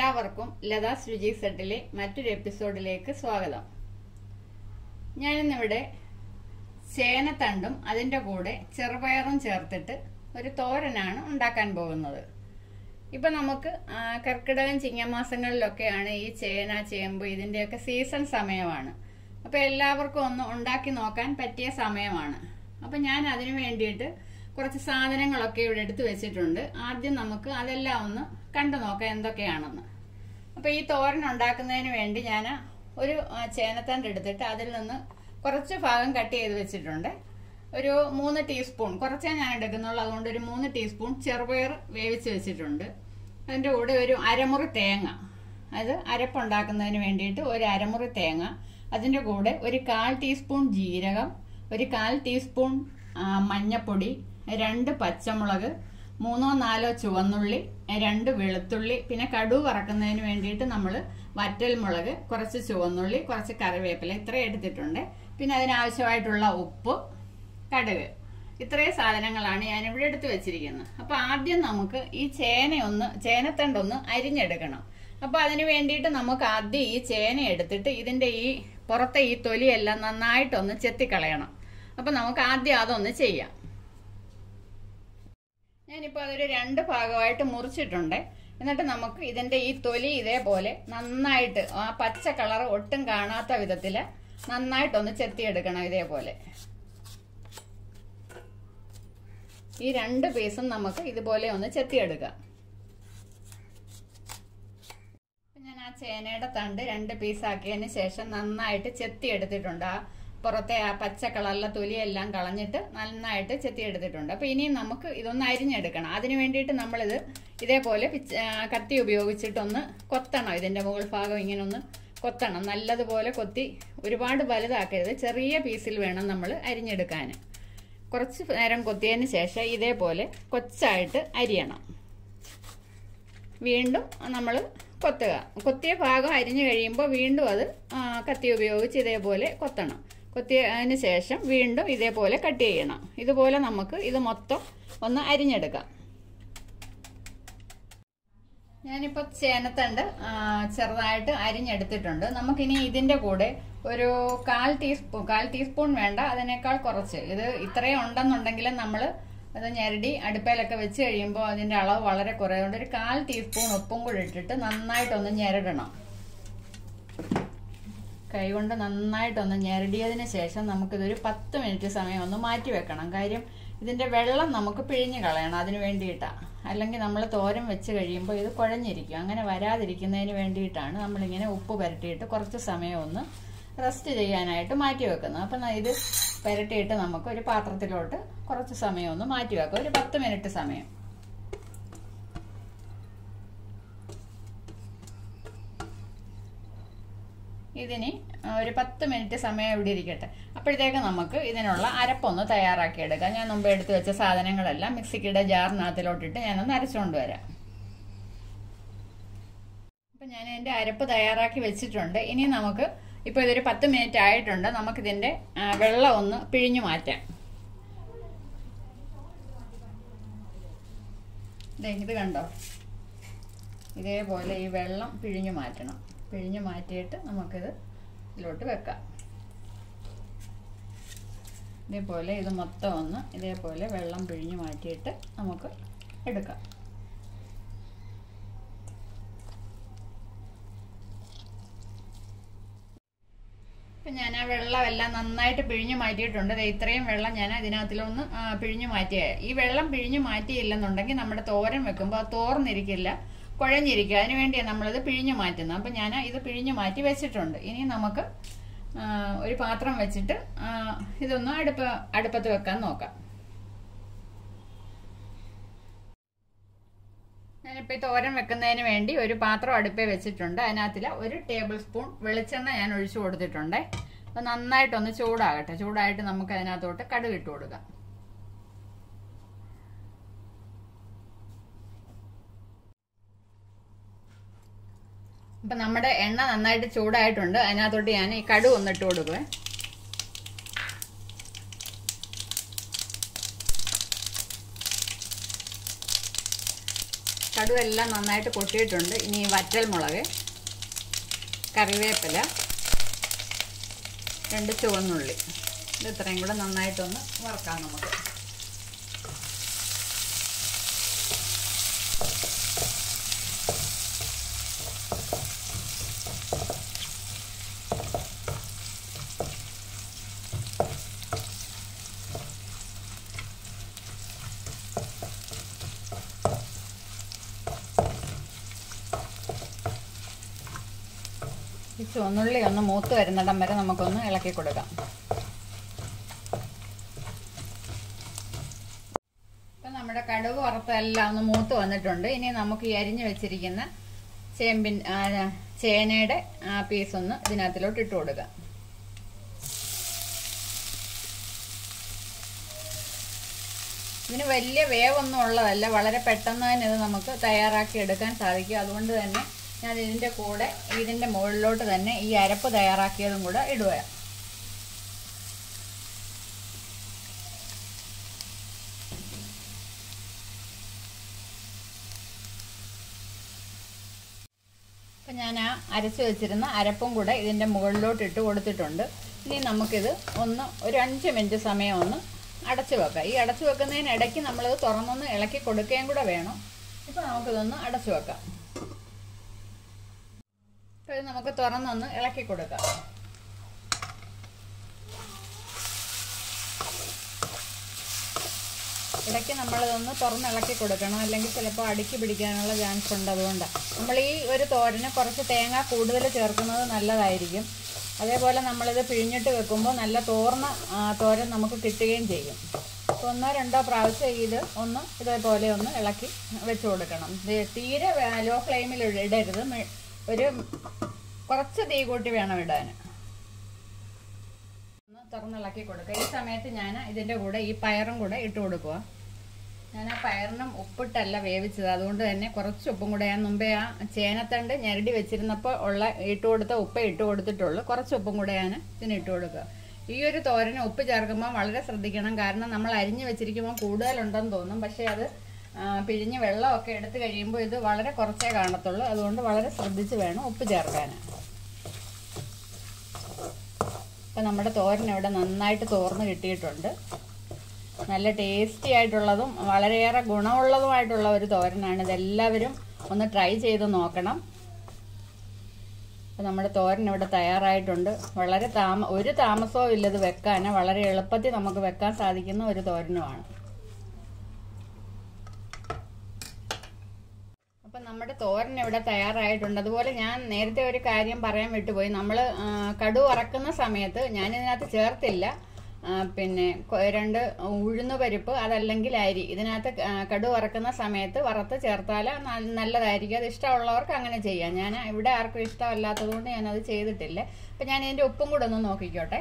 എല്ലാവർക്കും ലതാസ് രുചി സെട്ടിലെ മറ്റൊരു എപ്പിസോഡിലേക്ക് സ്വാഗതം ഞാനിന്നിവിടെ ചേനത്തണ്ടും അതിൻ്റെ കൂടെ ചെറുപയറും ചേർത്തിട്ട് ഒരു തോരനാണ് ഉണ്ടാക്കാൻ പോകുന്നത് ഇപ്പം നമുക്ക് ആ, കർക്കിടകം ചിങ്ങമാസങ്ങളിലൊക്കെയാണ് ഈ ചേന ചേമ്പ് ഇതിൻ്റെയൊക്കെ സീസൺ സമയമാണ് അപ്പോൾ എല്ലാവർക്കും ഒന്ന് ഉണ്ടാക്കി നോക്കാൻ പറ്റിയ സമയമാണ് അപ്പം ഞാൻ അതിനു വേണ്ടിയിട്ട് കുറച്ച് സാധനങ്ങളൊക്കെ ഇവിടെ എടുത്തു വെച്ചിട്ടുണ്ട് ആദ്യം നമുക്ക് അതെല്ലാം ഒന്ന് കണ്ടു നോക്കാം എന്തൊക്കെയാണെന്ന് അപ്പോൾ ഈ തോരൻ ഉണ്ടാക്കുന്നതിന് വേണ്ടി ഞാൻ ഒരു ആ, ചേനത്തണ്ട് എടുത്തിട്ട് അതിൽ നിന്ന് കുറച്ച് ഭാഗം കട്ട് ചെയ്ത് വെച്ചിട്ടുണ്ട് ഒരു മൂന്ന് ടീസ്പൂൺ കുറച്ചേ ഞാൻ എടുക്കുന്നുള്ളൂ അതുകൊണ്ട് ഒരു മൂന്ന് ടീസ്പൂൺ ചെറുപയർ വേവിച്ച് വെച്ചിട്ടുണ്ട് അതിൻ്റെ കൂടെ ഒരു അരമുറി തേങ്ങ അത് അരപ്പുണ്ടാക്കുന്നതിന് വേണ്ടിയിട്ട് ഒരു അരമുറി തേങ്ങ അതിൻ്റെ കൂടെ ഒരു കാൽ ടീസ്പൂൺ ജീരകം ഒരു കാൽ ടീസ്പൂൺ ആ, മഞ്ഞപ്പൊടി രണ്ട് പച്ചമുളക് മൂന്നോ നാലോ ചുവന്നുള്ളി രണ്ട് വെളുത്തുള്ളി പിന്നെ കടു വറക്കുന്നതിന് വേണ്ടിയിട്ട് നമ്മൾ വറ്റൽമുളക് കുറച്ച് ചുവന്നുള്ളി കുറച്ച് കറിവേപ്പില ഇത്രയും എടുത്തിട്ടുണ്ട് പിന്നെ അതിനാവശ്യമായിട്ടുള്ള ഉപ്പ് കടുക് ഇത്രയും സാധനങ്ങളാണ് ഞാൻ ഇവിടെ എടുത്ത് വെച്ചിരിക്കുന്നത് അപ്പൊ ആദ്യം നമുക്ക് ഈ ചേനയൊന്ന് ചേനത്തണ്ടൊന്ന് അരിഞ്ഞെടുക്കണം അപ്പൊ അതിന് വേണ്ടിയിട്ട് നമുക്ക് ആദ്യം ഈ ചേന എടുത്തിട്ട് ഇതിന്റെ ഈ പുറത്തെ ഈ തൊലിയെല്ലാം നന്നായിട്ടൊന്ന് ചെത്തിക്കളയണം അപ്പൊ നമുക്ക് ആദ്യം അതൊന്ന് ചെയ്യാം ഞാനിപ്പോൾ അതൊരു രണ്ട് ഭാഗമായിട്ട് മുറിച്ചിട്ടുണ്ട് എന്നിട്ട് നമുക്ക് ഇതിന്റെ ഈ തൊലി ഇതേപോലെ നന്നായിട്ട് ആ പച്ച കളർ ഒട്ടും കാണാത്ത വിധത്തിൽ നന്നായിട്ടൊന്ന് ചെത്തിയെടുക്കണം ഇതേപോലെ ഈ രണ്ട് പീസും നമുക്ക് ഇതുപോലെ ഒന്ന് ചെത്തിയെടുക്കാം അപ്പൊ ഞാൻ ആ ചേനയുടെ തണ്ട് രണ്ട് പീസാക്കിയതിന് ശേഷം നന്നായിട്ട് ചെത്തിയെടുത്തിട്ടുണ്ട് ആ പുറത്തെ ആ പച്ച കളറിലെ തൊലിയെല്ലാം കളഞ്ഞിട്ട് നന്നായിട്ട് ചെത്തിയെടുത്തിട്ടുണ്ട് അപ്പൊ ഇനിയും നമുക്ക് ഇതൊന്ന് അരിഞ്ഞെടുക്കണം അതിന് വേണ്ടിയിട്ട് നമ്മളിത് ഇതേപോലെ പിച്ച ആ, കത്തി ഉപയോഗിച്ചിട്ടൊന്ന് കൊത്തണം ഇതിന്റെ മുകൾ ഭാഗം ഇങ്ങനെ ഒന്ന് കൊത്തണം നല്ലതുപോലെ കൊത്തി ഒരുപാട് വലുതാക്കരുത് ചെറിയ പീസിൽ വേണം നമ്മൾ അരിഞ്ഞെടുക്കാൻ കുറച്ച് നേരം കൊത്തിയതിന് ശേഷം ഇതേപോലെ കൊച്ചായിട്ട് അരിയണം വീണ്ടും നമ്മൾ കൊത്തുക കൊത്തിയ ഭാഗം അരിഞ്ഞു കഴിയുമ്പോൾ വീണ്ടും അത് ആ, കത്തി ഉപയോഗിച്ച് ഇതേപോലെ കൊത്തണം കൊത്തിയതിന് ശേഷം വീണ്ടും ഇതേപോലെ കട്ട് ചെയ്യണം ഇതുപോലെ നമുക്ക് ഇത് മൊത്തം ഒന്ന് അരിഞ്ഞെടുക്കാം ഞാനിപ്പോൾ ചേനത്തണ്ട് ആ, ചെറുതായിട്ട് അരിഞ്ഞെടുത്തിട്ടുണ്ട് നമുക്കിനി ഇതിന്റെ കൂടെ ഒരു കാൽ ടീസ്പൂൺ കാൽ ടീസ്പൂൺ വേണ്ട അതിനേക്കാൾ കുറച്ച് ഇത് ഇത്രയും ഉണ്ടെന്നുണ്ടെങ്കിൽ നമ്മൾ അത് ഞെരടി അടുപ്പയിലൊക്കെ വെച്ച് കഴിയുമ്പോൾ അതിന്റെ അളവ് വളരെ കുറയുണ്ട് ഒരു കാൽ ടീസ്പൂൺ ഉപ്പും കൂടി ഇട്ടിട്ട് നന്നായിട്ടൊന്ന് ഞെരടണം കൈകൊണ്ട് നന്നായിട്ടൊന്ന് ഞെരടിയതിന് ശേഷം നമുക്കിതൊരു പത്ത് മിനിറ്റ് സമയം ഒന്ന് മാറ്റി വെക്കണം കാര്യം ഇതിന്റെ വെള്ളം നമുക്ക് പിഴിഞ്ഞ് കളയണം അതിന് വേണ്ടിയിട്ടാണ് അല്ലെങ്കിൽ നമ്മൾ തോരൻ വെച്ച് കഴിയുമ്പോൾ ഇത് കുഴഞ്ഞിരിക്കും അങ്ങനെ വരാതിരിക്കുന്നതിന് വേണ്ടിയിട്ടാണ് നമ്മളിങ്ങനെ ഉപ്പ് പുരട്ടിയിട്ട് കുറച്ച് സമയം ഒന്ന് റെസ്റ്റ് ചെയ്യാനായിട്ട് മാറ്റി വെക്കുന്നത് അപ്പം ഇത് പുരട്ടിയിട്ട് നമുക്ക് ഒരു പാത്രത്തിലോട്ട് കുറച്ച് സമയം ഒന്ന് മാറ്റി വെക്കാം ഒരു പത്ത് മിനിറ്റ് സമയം ഇതിനി ഒരു പത്ത് മിനിറ്റ് സമയം ഇവിടെ ഇരിക്കട്ടെ അപ്പോഴത്തേക്ക് നമുക്ക് ഇതിനുള്ള അരപ്പൊന്ന് തയ്യാറാക്കി എടുക്കാം ഞാൻ മുമ്പ് എടുത്തു വെച്ച സാധനങ്ങളെല്ലാം മിക്സിക്കിടെ ജാറിനകത്തിലോട്ടിട്ട് ഞാനൊന്ന് അരച്ചുകൊണ്ട് വരാം അപ്പം ഞാൻ എൻ്റെ അരപ്പ് തയ്യാറാക്കി വെച്ചിട്ടുണ്ട് ഇനി നമുക്ക് ഇപ്പോൾ ഇതൊരു പത്ത് മിനിറ്റ് ആയിട്ടുണ്ട് നമുക്കിതിൻ്റെ ആ, വെള്ളം ഒന്ന് പിഴിഞ്ഞു മാറ്റാം ദേ, ഇത് കണ്ടോ ഇതേപോലെ ഈ വെള്ളം പിഴിഞ്ഞു മാറ്റണം പിഴിഞ്ഞു മാറ്റിയിട്ട് നമുക്കിത് ഇതിലോട്ട് വെക്കാം ഇതേപോലെ ഇത് മൊത്തം ഒന്ന് ഇതേപോലെ വെള്ളം പിഴിഞ്ഞു മാറ്റിയിട്ട് നമുക്ക് എടുക്കാം ഇപ്പം ഞാൻ ആ വെള്ളം എല്ലാം നന്നായിട്ട് പിഴിഞ്ഞു മാറ്റിയിട്ടുണ്ട് ദേ ഇത്രയും വെള്ളം ഞാൻ അതിനകത്തിലൊന്ന് ആ, പിഴിഞ്ഞു മാറ്റിയ ഈ വെള്ളം പിഴിഞ്ഞു മാറ്റിയില്ലെന്നുണ്ടെങ്കിൽ നമ്മുടെ തോരൻ വെക്കുമ്പോൾ അത് തോർന്നിരിക്കില്ല കുഴഞ്ഞിരിക്കുക അതിന് വേണ്ടിയാണ് നമ്മളിത് പിഴിഞ്ഞു മാറ്റുന്നത് അപ്പം ഞാൻ ഇത് പിഴിഞ്ഞു മാറ്റി വെച്ചിട്ടുണ്ട് ഇനി നമുക്ക് ആ, ഒരു പാത്രം വെച്ചിട്ട് ആ, ഇതൊന്ന് അടുപ്പ് അടുപ്പത്ത് വെക്കാൻ നോക്കാം ഞാനിപ്പോൾ ഈ തോരൻ വെക്കുന്നതിന് വേണ്ടി ഒരു പാത്രം അടുപ്പേ വെച്ചിട്ടുണ്ട് അതിനകത്തിൽ ഒരു ടേബിൾ സ്പൂൺ വെളിച്ചെണ്ണ ഞാൻ ഒഴിച്ചു കൊടുത്തിട്ടുണ്ട് അപ്പോൾ നന്നായിട്ടൊന്ന് ചൂടാകട്ടെ ചൂടായിട്ട് നമുക്ക് അതിനകത്തോട്ട് കടുക് ഇട്ട് കൊടുക്കാം അപ്പം നമ്മുടെ എണ്ണ നന്നായിട്ട് ചൂടായിട്ടുണ്ട് അതിനകത്തോട്ട് ഞാൻ ഈ കടുക് ഒന്നിട്ട് കൊടുക്കുവേ കടുവെല്ലാം നന്നായിട്ട് പൊട്ടിയിട്ടുണ്ട് ഇനി വറ്റൽ മുളക് കറിവേപ്പില രണ്ട് ചുവന്നുള്ളി ഇത് ഇത്രയും കൂടെ നന്നായിട്ടൊന്ന് വറുക്കാം നമുക്ക് ഈ ചുവന്നുള്ളി ഒന്ന് മൂത്ത് വരുന്നിടം വരെ നമുക്കൊന്ന് ഇളക്കി കൊടുക്കാം ഇപ്പം നമ്മുടെ കടുക് വറുത്തെല്ലാം ഒന്ന് മൂത്ത് വന്നിട്ടുണ്ട് ഇനി നമുക്ക് ഈ അരിഞ്ഞു വെച്ചിരിക്കുന്ന ചേമ്പിൻ ആ, ചേനയുടെ പീസ് ഒന്ന് ഇതിനകത്തിലോട്ട് ഇട്ട് കൊടുക്കാം ഇതിന് വലിയ വേവൊന്നും ഉള്ളതല്ല വളരെ പെട്ടെന്ന് തന്നെ ഇത് നമുക്ക് തയ്യാറാക്കി എടുക്കാൻ സാധിക്കും അതുകൊണ്ട് തന്നെ ഞാൻ ഇതിൻ്റെ കൂടെ ഇതിൻ്റെ മുകളിലോട്ട് തന്നെ ഈ അരപ്പ് തയ്യാറാക്കിയതും കൂടെ ഇടുക അപ്പം ഞാൻ ആ അരച്ച് വെച്ചിരുന്ന അരപ്പും കൂടെ ഇതിൻ്റെ മുകളിലോട്ട് ഇട്ട് കൊടുത്തിട്ടുണ്ട് ഇനി നമുക്കിത് ഒന്ന് ഒരു അഞ്ച് മിനിറ്റ് സമയം ഒന്ന് അടച്ചു വെക്കാം ഈ അടച്ചു വെക്കുന്നതിനിടയ്ക്ക് നമ്മളിത് തുറന്നൊന്ന് ഇളക്കി കൊടുക്കുകയും കൂടെ വേണം ഇപ്പോൾ നമുക്കിതൊന്ന് അടച്ചു വെക്കാം അപ്പോൾ ഇത് നമുക്ക് തുറന്നൊന്ന് ഇളക്കി കൊടുക്കാം ഇടയ്ക്ക് നമ്മളിതൊന്ന് തുറന്ന് ഇളക്കി കൊടുക്കണം അല്ലെങ്കിൽ ചിലപ്പോൾ അടുക്കി പിടിക്കാനുള്ള ചാൻസ് ഉണ്ട് അതുകൊണ്ടാണ് നമ്മൾ ഈ ഒരു തോരന് കുറച്ച് തേങ്ങ കൂടുതൽ ചേർക്കുന്നത് നല്ലതായിരിക്കും അതേപോലെ നമ്മളിത് പിഴിഞ്ഞിട്ട് വെക്കുമ്പോൾ നല്ല തോർന്ന ആ, തോരൻ നമുക്ക് കിട്ടുകയും ചെയ്യും അപ്പോൾ ഒന്നോ രണ്ടോ പ്രാവശ്യം ഇത് ഒന്ന് ഇതേപോലെ ഒന്ന് ഇളക്കി വെച്ച് കൊടുക്കണം ഇത് തീരെ ലോ ഫ്ലെയിമിൽ ഇടരുത് മി- ഒരു കുറച്ച് തീ കൂട്ടി വേണം ഇടാൻ ഒന്ന് തുറന്നിളക്കി കൊടുക്കുക ഈ സമയത്ത് ഞാൻ ഇതിൻ്റെ കൂടെ ഈ പയറും കൂടെ ഇട്ട് കൊടുക്കുക ഞാൻ ആ പയറിനും ഉപ്പിട്ടല്ല വേവിച്ചത് അതുകൊണ്ട് തന്നെ കുറച്ച് ഉപ്പും കൂടെ ഞാൻ മുമ്പേ ആ ചേനത്തണ്ട് ഞെരടി വെച്ചിരുന്നപ്പോൾ ഉള്ള ഇട്ട് കൊടുത്ത ഉപ്പ് ഇട്ട് കൊടുത്തിട്ടുള്ളൂ കുറച്ച് ഉപ്പും കൂടെ ഞാൻ ഇതിന് ഇട്ട് കൊടുക്കുക ഈ ഒരു തോരന് ഉപ്പ് ചേർക്കുമ്പോൾ വളരെ ശ്രദ്ധിക്കണം കാരണം നമ്മൾ അരിഞ്ഞ് വെച്ചിരിക്കുമ്പോൾ കൂടുതലുണ്ടെന്ന് തോന്നും പക്ഷേ അത് ആ, പിഴിഞ്ഞ് വെള്ളമൊക്കെ എടുത്ത് കഴിയുമ്പോൾ ഇത് വളരെ കുറച്ചേ കാണത്തുള്ളൂ അതുകൊണ്ട് വളരെ ശ്രദ്ധിച്ച് വേണം ഉപ്പ് ചേർക്കാൻ അപ്പം നമ്മുടെ തോരൻ ഇവിടെ നന്നായിട്ട് തോർന്ന് കിട്ടിയിട്ടുണ്ട് നല്ല ടേസ്റ്റി ആയിട്ടുള്ളതും വളരെയേറെ ഗുണമുള്ളതുമായിട്ടുള്ള ഒരു തോരനാണ് ഇതെല്ലാവരും ഒന്ന് ട്രൈ ചെയ്ത് നോക്കണം അപ്പോൾ നമ്മുടെ തോരൻ ഇവിടെ തയ്യാറായിട്ടുണ്ട് വളരെ താമ ഒരു താമസവും ഇല്ലത് വെക്കാൻ വളരെ എളുപ്പത്തിൽ നമുക്ക് വെക്കാൻ സാധിക്കുന്ന ഒരു തോരനുമാണ് അപ്പം നമ്മുടെ തോരൻ ഇവിടെ തയ്യാറായിട്ടുണ്ട് അതുപോലെ ഞാൻ നേരത്തെ ഒരു കാര്യം പറയാൻ വിട്ടുപോയി നമ്മൾ കടു വറക്കുന്ന സമയത്ത് ഞാനിതിനകത്ത് ചേർത്തില്ല ആ, പിന്നെ കൊ- രണ്ട് ഉഴുന്ന് പരിപ്പ് അതല്ലെങ്കിൽ അരി ഇതിനകത്ത് ആ, കടു വറക്കുന്ന സമയത്ത് വറുത്ത് ചേർത്താൽ ന- നല്ലതായിരിക്കും അത് ഇഷ്ടമുള്ളവർക്ക് അങ്ങനെ ചെയ്യാം ഞാൻ ഇവിടെ ആർക്കും ഇഷ്ടമല്ലാത്തത് കൊണ്ട് ഞാനത് ചെയ്തിട്ടില്ല അപ്പം ഞാൻ ഇതിൻ്റെ ഉപ്പും കൂടെ ഒന്ന് നോക്കിക്കോട്ടെ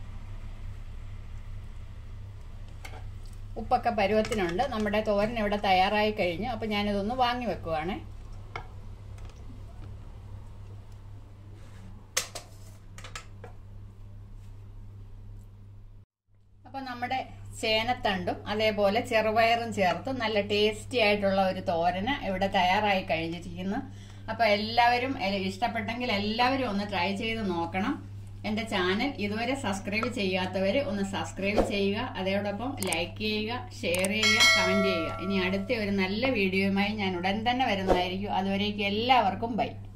ഉപ്പൊക്കെ പരുവത്തിനുണ്ട് നമ്മുടെ തോരൻ ഇവിടെ തയ്യാറായി കഴിഞ്ഞു അപ്പം ഞാനിതൊന്ന് വാങ്ങി വെക്കുവാണേ അപ്പോൾ നമ്മുടെ ചേനത്തണ്ടും അതേപോലെ ചെറുപയറും ചേർത്ത് നല്ല ടേസ്റ്റി ആയിട്ടുള്ള ഒരു തോരന് ഇവിടെ തയ്യാറായി കഴിഞ്ഞിരിക്കുന്നു അപ്പോൾ എല്ലാവരും എ- ഇഷ്ടപ്പെട്ടെങ്കിൽ എല്ലാവരും ഒന്ന് ട്രൈ ചെയ്ത് നോക്കണം എൻ്റെ ചാനൽ ഇതുവരെ സബ്സ്ക്രൈബ് ചെയ്യാത്തവർ ഒന്ന് സബ്സ്ക്രൈബ് ചെയ്യുക അതോടൊപ്പം ലൈക്ക് ചെയ്യുക ഷെയർ ചെയ്യുക കമൻറ്റ് ചെയ്യുക ഇനി അടുത്ത ഒരു നല്ല വീഡിയോയുമായി ഞാൻ ഉടൻ തന്നെ വരുന്നതായിരിക്കും അതുവരേക്കും എല്ലാവർക്കും ബൈ